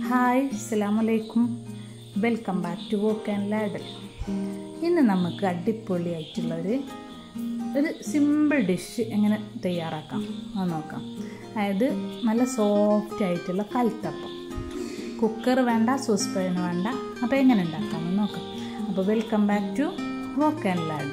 hi അസ്സലാമലൈക്കും welcome back to wok and ladle ഇന്ന് നമുക്ക് അടിപൊളിയായിട്ടുള്ളൊരു ഒരു സിമ്പിൾ ഡിഷ് എങ്ങനെ തയ്യാറാക്കാം അത് നോക്കാം അതായത് നല്ല സോഫ്റ്റ് ആയിട്ടുള്ള കൽത്തപ്പം കുക്കർ വേണ്ട സോസ് പാൻ വേണ്ട അപ്പോൾ എങ്ങനെ ഉണ്ടാക്കാമെന്ന് നോക്കാം അപ്പോൾ welcome back to wok and ladle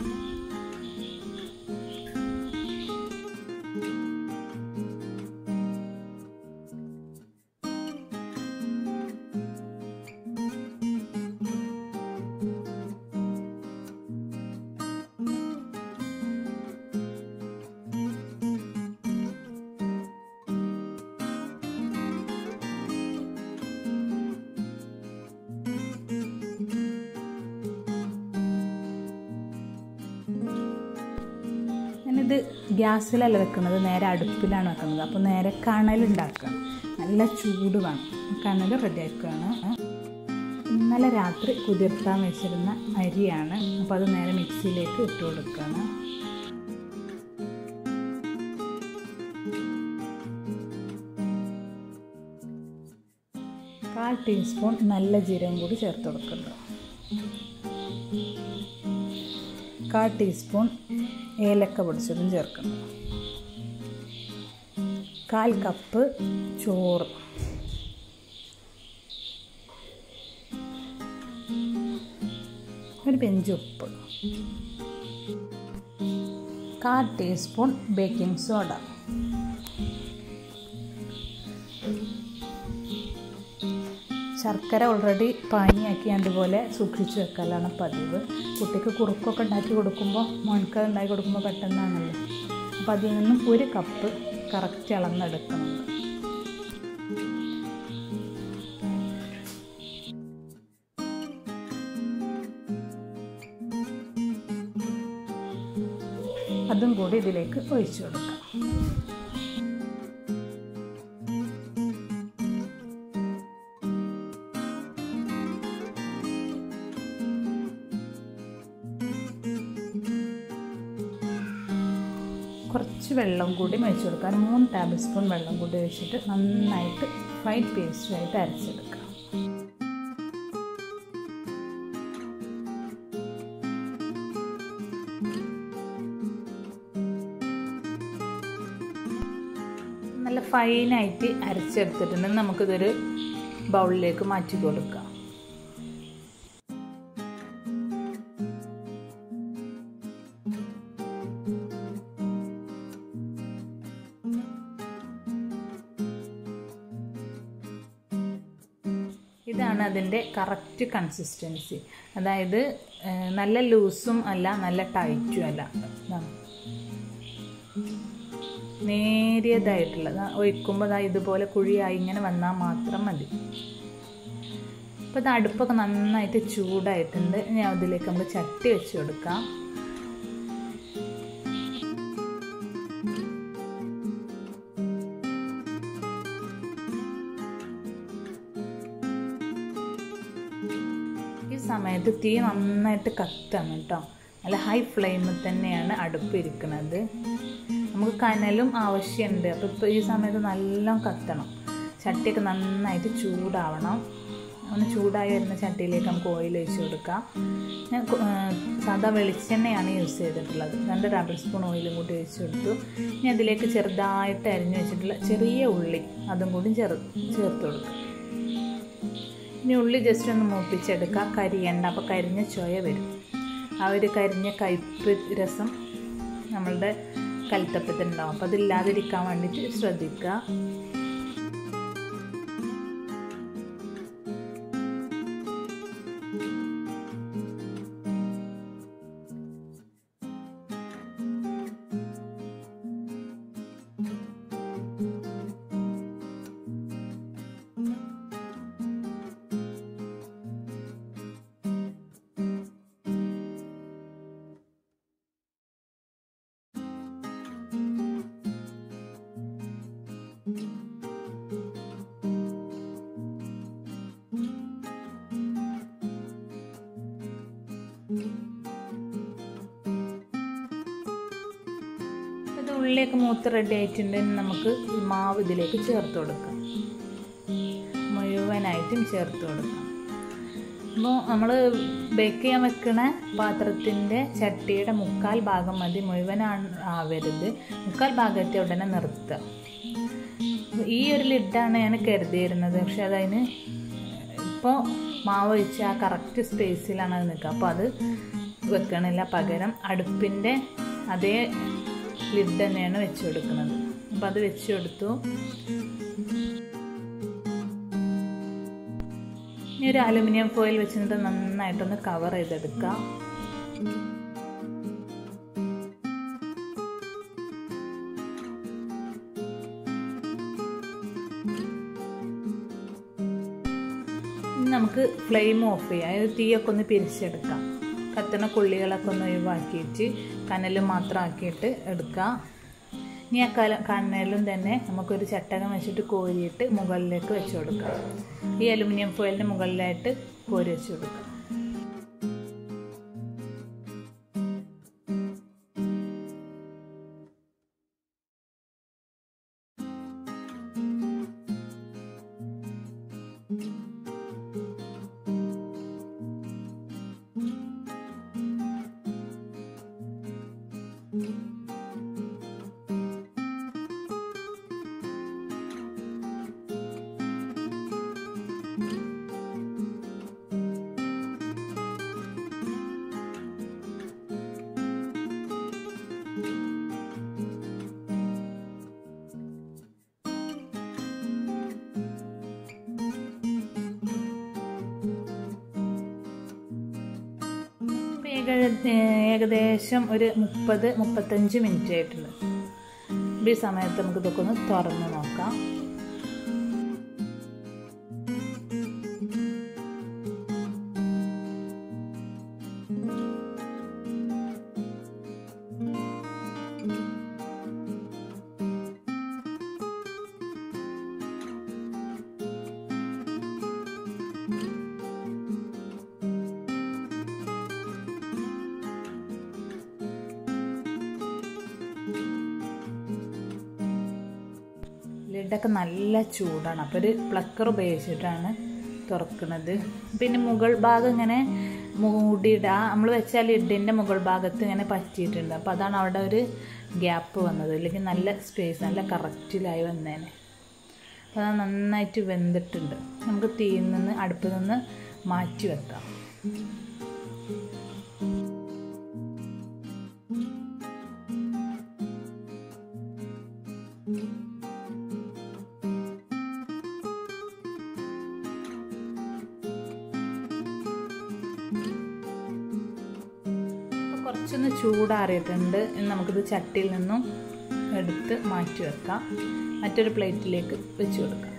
ഞാനിത് ഗ്യാസിലല്ല വെക്കുന്നത് നേരെ അടുപ്പിലാണ് വെക്കുന്നത് അപ്പോൾ നേരെ കണലുണ്ടാക്കുക നല്ല ചൂട് വേണം കണൽ റെഡിയാക്കുകയാണ് ഇന്നലെ രാത്രി കുതിർത്താൻ വെച്ചിരുന്ന അരിയാണ് അപ്പോൾ അത് നേരെ മിക്സിയിലേക്ക് ഇട്ട് കൊടുക്കുകയാണ് കാൽ ടീസ്പൂൺ നല്ല ജീരകം കൂടി ചേർത്ത് കൊടുക്കുന്നുണ്ട് കാൽ ടീസ്പൂൺ ഏലക്ക പൊടിച്ചതും ചേർക്കണം കാൽ കപ്പ് ചോറ് ഒരു പെഞ്ച് ഉപ്പ് കാൽ ടീസ്പൂൺ ബേക്കിംഗ് സോഡ ശർക്കര ഓൾറെഡി പാനിയാക്കി അതുപോലെ സൂക്ഷിച്ച് വെക്കലാണ് പതിവ് കുട്ടിക്ക് കുറുക്കൊക്കെ ഉണ്ടാക്കി കൊടുക്കുമ്പോൾ മോൻക്ക് ഉണ്ടാക്കി കൊടുക്കുമ്പോൾ പെട്ടെന്നാണല്ലോ അപ്പോൾ അതിൽ നിന്നും ഒരു കപ്പ് കറക്റ്റ് അളന്നെടുക്കണം അതും കൂടി ഇതിലേക്ക് ഒഴിച്ചു കൊടുക്കാം കുറച്ച് വെള്ളം കൂടി ഒഴിച്ച് കൊടുക്കാം മൂന്ന് ടേബിൾ സ്പൂൺ വെള്ളം കൂടി ഒഴിച്ചിട്ട് നന്നായിട്ട് ഫൈൻ പേസ്റ്റായിട്ട് അരച്ചെടുക്കാം നല്ല ഫൈനായിട്ട് അരച്ചെടുത്തിട്ടുണ്ട് നമുക്കിതൊരു ബൗളിലേക്ക് മാറ്റി കൊടുക്കാം ഇതാണ് അതിൻ്റെ കറക്റ്റ് കൺസിസ്റ്റൻസി അതായത് നല്ല ലൂസും അല്ല നല്ല ടൈറ്റും അല്ല ഇതാണ് നേരിയതായിട്ടുള്ള ഒഴിക്കുമ്പോൾ ഇതുപോലെ കുഴിയായി ഇങ്ങനെ വന്നാൽ മാത്രം മതി അപ്പോൾ ഇത് അടുപ്പൊക്കെ നന്നായിട്ട് ചൂടായിട്ടുണ്ട് ഇനി അതിലേക്ക് നമുക്ക് ചട്ടി വെച്ച് കൊടുക്കാം ഈ സമയത്ത് തീ നന്നായിട്ട് കത്തണം കേട്ടോ നല്ല ഹൈ ഫ്ലെയിമിൽ തന്നെയാണ് അടുപ്പ് ഇരിക്കുന്നത് നമുക്ക് കനലും ആവശ്യമുണ്ട് അപ്പോൾ ഇപ്പോൾ ഈ സമയത്ത് നല്ല കത്തണം ചട്ടിയൊക്കെ നന്നായിട്ട് ചൂടാവണം ഒന്ന് ചൂടായി വരുന്ന ചട്ടിയിലേക്ക് നമുക്ക് ഓയിൽ ഒഴിച്ച് കൊടുക്കാം ഞാൻ സാധാ വെളിച്ചെണ്ണയാണ് യൂസ് ചെയ്തിട്ടുള്ളത് രണ്ട് ടേബിൾ സ്പൂൺ ഓയിലും കൂടി ഒഴിച്ച് കൊടുത്തു ഇനി അതിലേക്ക് ചെറുതായിട്ട് അരിഞ്ഞു വെച്ചിട്ടുള്ള ചെറിയ ഉള്ളി അതും കൂടി ചേർ ചേർത്ത് കൊടുക്കും ഇനി ഉള്ളി ജസ്റ്റ് ഒന്ന് മൂപ്പിച്ചെടുക്കുക കരിയണ്ട അപ്പോൾ കരിഞ്ഞ ചൊയ വരും ആ ഒരു കരിഞ്ഞ കയ്പ്പ് രസം നമ്മളുടെ കൽത്തപ്പത്തിനുണ്ടാവും അപ്പോൾ അതില്ലാതിരിക്കാൻ വേണ്ടിയിട്ട് ശ്രദ്ധിക്കുക ഉള്ളിയൊക്കെ മൂത്ത് റെഡി ആയിട്ടുണ്ട് ഇനി നമുക്ക് ഈ മാവ് ഇതിലേക്ക് ചേർത്ത് കൊടുക്കാം മുഴുവനായിട്ടും ചേർത്ത് കൊടുക്കാം അപ്പോൾ നമ്മൾ ബേക്ക് ചെയ്യാൻ വെക്കണ പാത്രത്തിൻ്റെ ചട്ടിയുടെ മുക്കാൽ ഭാഗം മതി മുഴുവൻ ആവരുത് മുക്കാൽ ഭാഗത്തെ ഉടനെ നിർത്തുക ഈ ഒരു ലിഡാണ് ഞാൻ കരുതിയിരുന്നത് പക്ഷെ അതതിന് ഇപ്പോൾ മാവ് ഒഴിച്ച് ആ കറക്റ്റ് സ്പേസിലാണ് അത് നിൽക്കുക അപ്പോൾ അത് വെക്കണില്ല പകരം അടുപ്പിൻ്റെ അതേ ലിഡ് തന്നെയാണ് വെച്ച് കൊടുക്കുന്നത് അപ്പോൾ അത് വെച്ച് കൊടുത്തു ഇനി ഒരു അലുമിനിയം ഫോയിൽ വെച്ചിട്ട് നന്നായിട്ടൊന്ന് കവർ ചെയ്തെടുക്കാം ഇനി നമുക്ക് ഫ്ലെയിം ഓഫ് ചെയ്യാം അതായത് തീയൊക്കെ ഒന്ന് പിരിച്ചെടുക്കാം കത്തണ കൊള്ളികളൊക്കെ ഒന്ന് ഒഴിവാക്കിയിട്ട് കനൽ മാത്രം ആക്കിയിട്ട് എടുക്കാം ഇനി ആ കല കനലും തന്നെ നമുക്കൊരു ചട്ടകം വെച്ചിട്ട് കോരിയിട്ട് മുകളിലേക്ക് വെച്ച് കൊടുക്കാം ഈ അലുമിനിയം ഫോയിലിൻ്റെ മുകളിലായിട്ട് കോരി വെച്ച് കൊടുക്കാം ഏകദേശം ഒരു മുപ്പത് മുപ്പത്തഞ്ച് മിനിറ്റ് ആയിട്ടുണ്ട് ഈ സമയത്ത് നമുക്ക് ഇതൊക്കെ ഒന്ന് തുറന്ന് നോക്കാം ലിഡൊക്കെ നല്ല ചൂടാണ് അപ്പോൾ ഒരു പ്ലക്കർ ഉപയോഗിച്ചിട്ടാണ് തുറക്കുന്നത് പിന്നെ മുകൾ ഭാഗം ഇങ്ങനെ മൂടിയിടുക നമ്മൾ വെച്ചാൽ ലിഡിൻ്റെ മുകൾ ഭാഗത്ത് ഇങ്ങനെ പറ്റിയിട്ടുണ്ട് അപ്പോൾ അതാണ് അവിടെ ഒരു ഗ്യാപ്പ് വന്നത് അല്ലെങ്കിൽ നല്ല സ്പേസ് നല്ല കറക്റ്റിലായി വന്നേനെ അപ്പോൾ അത് നന്നായിട്ട് വെന്തിട്ടുണ്ട് നമുക്ക് തീയിൽ നിന്ന് അടുപ്പിൽ നിന്ന് മാറ്റി വെക്കാം കുറച്ചൊന്ന് ചൂടാറിയിട്ടുണ്ട് നമുക്കിത് ചട്ടിയിൽ നിന്നും എടുത്ത് മാറ്റി വെക്കാം മറ്റൊരു പ്ലേറ്റിലേക്ക് വെച്ച് കൊടുക്കാം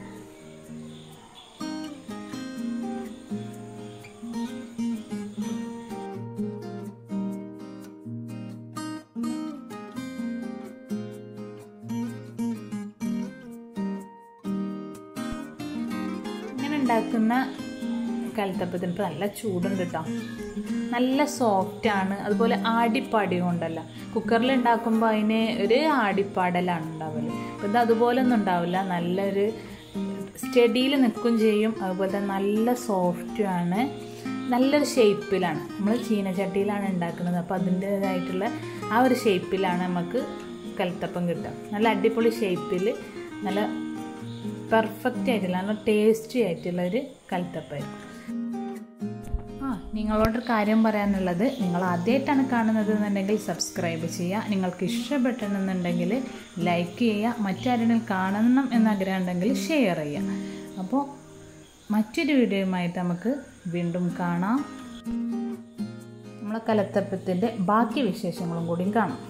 ഇങ്ങനെ ഉണ്ടാക്കുന്ന കലത്തപ്പത്തിന് ഇപ്പോൾ നല്ല ചൂടുണ്ട് കേട്ടോ നല്ല സോഫ്റ്റ് ആണ് അതുപോലെ ആടിപ്പാടി കൊണ്ടല്ല കുക്കറിൽ ഉണ്ടാക്കുമ്പോൾ അതിന് ഒരു ആടിപ്പാടലാണ് ഉണ്ടാവല് അപ്പോൾ ഇത് അതുപോലെ ഒന്നും ഉണ്ടാവില്ല നല്ലൊരു സ്റ്റഡിയിൽ നിൽക്കും ചെയ്യും അതുപോലെ തന്നെ നല്ല സോഫ്റ്റുമാണ് നല്ലൊരു ഷേപ്പിലാണ് നമ്മൾ ചീനച്ചട്ടിയിലാണ് ഉണ്ടാക്കുന്നത് അപ്പോൾ അതിൻ്റേതായിട്ടുള്ള ആ ഒരു ഷേപ്പിലാണ് നമുക്ക് കലത്തപ്പം കിട്ടുക നല്ല അടിപൊളി ഷേപ്പിൽ നല്ല പെർഫെക്റ്റ് ആയിട്ടുള്ള നല്ല ടേസ്റ്റി ആയിട്ടുള്ള ഒരു കലത്തപ്പമായിരിക്കും ആ നിങ്ങളോടൊരു കാര്യം പറയാനുള്ളത് നിങ്ങൾ ആദ്യമായിട്ടാണ് കാണുന്നത് എന്നുണ്ടെങ്കിൽ സബ്സ്ക്രൈബ് ചെയ്യുക നിങ്ങൾക്ക് ഇഷ്ടപ്പെട്ടെന്നുണ്ടെങ്കിൽ ലൈക്ക് ചെയ്യുക മറ്റാരെങ്കിലും കാണണം എന്ന് ആഗ്രഹം ഉണ്ടെങ്കിൽ ഷെയർ ചെയ്യുക അപ്പോൾ മറ്റൊരു വീഡിയോയുമായിട്ട് നമുക്ക് വീണ്ടും കാണാം നമ്മളെ കലത്തപ്പത്തിൻ്റെ ബാക്കി വിശേഷങ്ങളും കൂടിയും കാണാം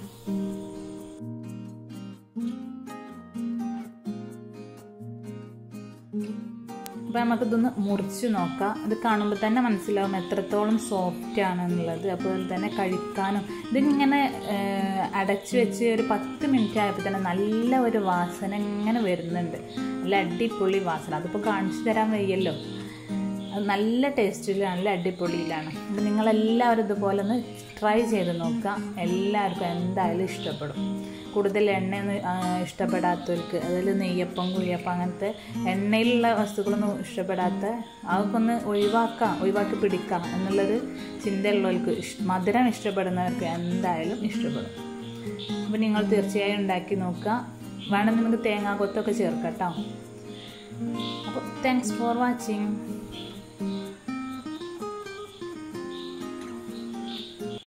അപ്പോൾ നമുക്കിതൊന്ന് മുറിച്ച് നോക്കാം ഇത് കാണുമ്പോൾ തന്നെ മനസ്സിലാവും എത്രത്തോളം സോഫ്റ്റ് ആണെന്നുള്ളത് അതുപോലെ തന്നെ കഴിക്കാനും ഇതിങ്ങനെ അടച്ചു വെച്ച് ഒരു പത്ത് മിനിറ്റ് ആയപ്പോൾ തന്നെ നല്ല ഒരു വാസന ഇങ്ങനെ വരുന്നുണ്ട് നല്ല അടിപൊളി വാസന അതിപ്പോൾ കാണിച്ചു തരാൻ വയ്യല്ലോ അത് നല്ല ടേസ്റ്റിൽ നല്ല അടിപൊളിയിലാണ് അപ്പോൾ നിങ്ങളെല്ലാവരും ഇതുപോലെ ഒന്ന് ട്രൈ ചെയ്ത് നോക്കുക എല്ലാവർക്കും എന്തായാലും ഇഷ്ടപ്പെടും കൂടുതൽ എണ്ണ ഇഷ്ടപ്പെടാത്തവർക്ക് അതിൽ നെയ്യപ്പം കുഴിയപ്പം അങ്ങനത്തെ എണ്ണയിലുള്ള വസ്തുക്കളൊന്നും ഇഷ്ടപ്പെടാത്ത അതൊക്കെ ഒന്ന് ഒഴിവാക്കാം ഒഴിവാക്കി പിടിക്കാം എന്നുള്ളൊരു ചിന്തയുള്ളവർക്ക് ഇഷ് മധുരം ഇഷ്ടപ്പെടുന്നവർക്ക് എന്തായാലും ഇഷ്ടപ്പെടും അപ്പോൾ നിങ്ങൾ തീർച്ചയായും ഉണ്ടാക്കി നോക്കുക വേണമെങ്കിൽ നിങ്ങൾക്ക് തേങ്ങാ കൊത്തൊക്കെ ചേർക്കാം കേട്ടോ അപ്പോൾ താങ്ക്സ് ഫോർ വാച്ചിങ്